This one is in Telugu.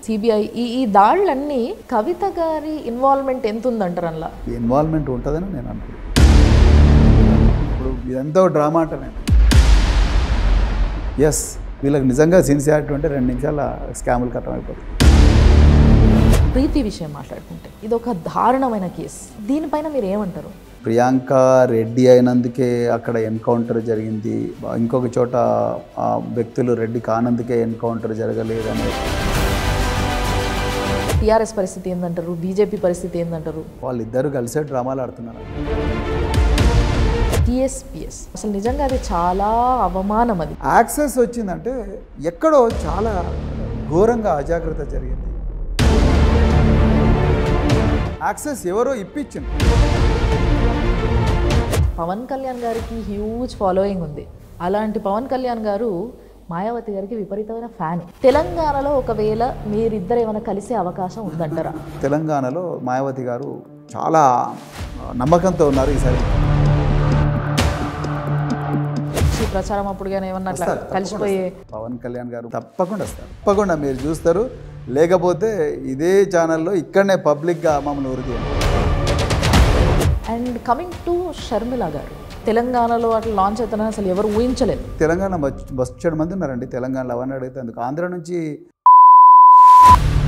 సిబిఐ ఈ ఈ దాళ్ళన్నీ కవిత గారి ఇన్వాల్వ్మెంట్ ఎంత ఉందంటారు అందులో ఇన్వాల్వ్మెంట్ ఉంటుందని నేను అనుకుంటున్నాను ఇప్పుడు ఇదంతా డ్రామా అంట నేను ఎస్ వీళ్ళకి నిజంగా సిన్సియారిటీ ఉంటే రెండు నిమిషాల స్కాములు కథం అయిపోతుంది ప్రీతి విషయం మాట్లాడుకుంటే ఇది ఒక దారుణమైన కేసు దీనిపైన మీరు ఏమంటారు ప్రియాంక రెడ్డి అయినందుకే అక్కడ ఎన్కౌంటర్ జరిగింది ఇంకొక చోట ఆ వ్యక్తులు రెడ్డి కానందుకే ఎన్కౌంటర్ జరగలేదని టీఆర్ఎస్ పరిస్థితి ఏందంటారు బీజేపీ పరిస్థితి ఏందంటారు వాళ్ళిద్దరూ కలిసే డ్రామాలు ఆడుతున్నారు టీఎస్పిఎస్ అసలు నిజంగా అది చాలా అవమానం అది యాక్సెస్ వచ్చిందంటే ఎక్కడో చాలా ఘోరంగా అజాగ్రత్త జరిగింది యాక్సెస్ ఎవరో ఇప్పించింది పవన్ కళ్యాణ్ గారికి హ్యూజ్ ఫాలోయింగ్ ఉంది అలాంటి పవన్ కళ్యాణ్ గారు మాయావతి గారికి విపరీతమైన ఫ్యాన్ తెలంగాణలో ఒకవేళ మీరిద్దరు ఏమైనా కలిసే అవకాశం ఉందంటారా తెలంగాణలో మాయావతి గారు చాలా నమ్మకంతో ఉన్నారు ఈసారి ఈ ప్రచారం అప్పుడు కానీ ఏమన్నా అట్లా వస్తారు, కలిసిపోయే పవన్ కళ్యాణ్ గారు తప్పకుండా వస్తారు తప్పకుండా మీరు చూస్తారు లేకపోతే ఇదే ఛానల్లో ఇక్కడనే పబ్లిక్గా మమ్మల్ని ఊరికి అండ్ కమింగ్ టు షర్మిల గారు తెలంగాణలో అట్లా లాంచ్ అవుతారని అసలు ఎవరు ఊహించలేదు తెలంగాణ బస్ బస్ మంది ఉన్నారండి తెలంగాణలో అవన్నీ అడిగితే అందుకు ఆంధ్ర నుంచి